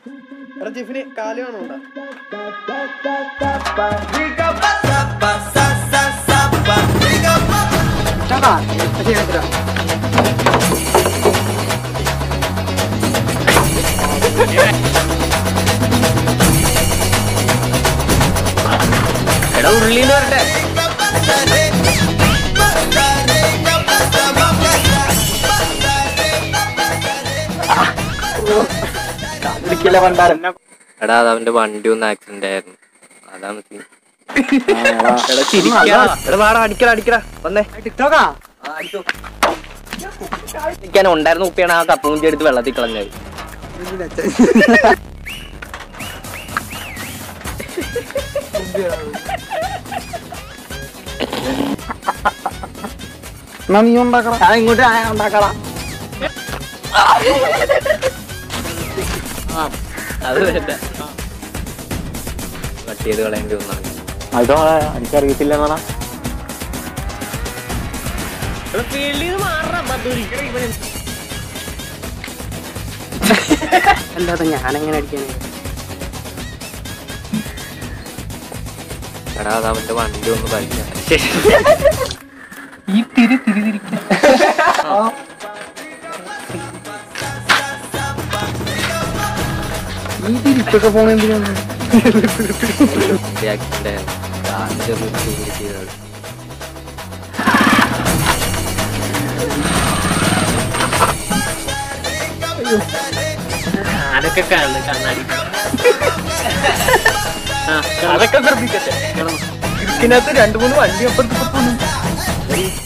എടാ ജിഫിന് കാല് കാണുന്നുണ്ടോ എടാ ഉള്ളിന്ന് വരട്ടെ എടാ അത് അവന്റെ വണ്ടി ഒന്ന് ആക്സിഡന്റ് ആയിരുന്നു അതാണ് scene. എടാ ചിരിക്കാ എടാ വാടാ അടിക്കടാ അടിക്കടാ വന്നേ ടിക്ടോക്കാ ഞാൻ ഉണ്ടായിരുന്ന ഉപ്പിയാണ് ആ കപ്പൂഞ്ചി എടുത്ത് വെള്ളത്തിൽ കളഞ്ഞത് എന്നാ നീ ഉണ്ടാക്കണം ഞാൻ ഇങ്ങോട്ട് ഞാൻ ഉണ്ടാക്കണം അത് വേണ്ട കട്ട് ചെയ്ത് കളയേണ്ടി ഒന്നാണ് അതോ എനിക്കറിയത്തില്ല എന്നാ അല്ലാതെ ഞാൻ എങ്ങനെ അടിക്കാനേ എടാ അത് അവന്റെ വണ്ടി ഒന്ന് വലിക്കാം ഈ തിരി തിരി തിരിക്കും ഈ തിരിച്ചൊക്കെ പോണ എന്തിനാണ് ആക്സിഡന്റ് ആയിരുന്നു കാലിന്റെ ചെറിയൊരു സൂചി ചെയ്തത് അതൊക്കെ കാണുന്നു കണ്ണാടി അതൊക്കെ ശ്രദ്ധിക്കട്ടെ ഇതിനകത്ത് രണ്ടു മൂന്ന് വണ്ടി അപ്പുറത്ത് ഇപ്പുറത്ത്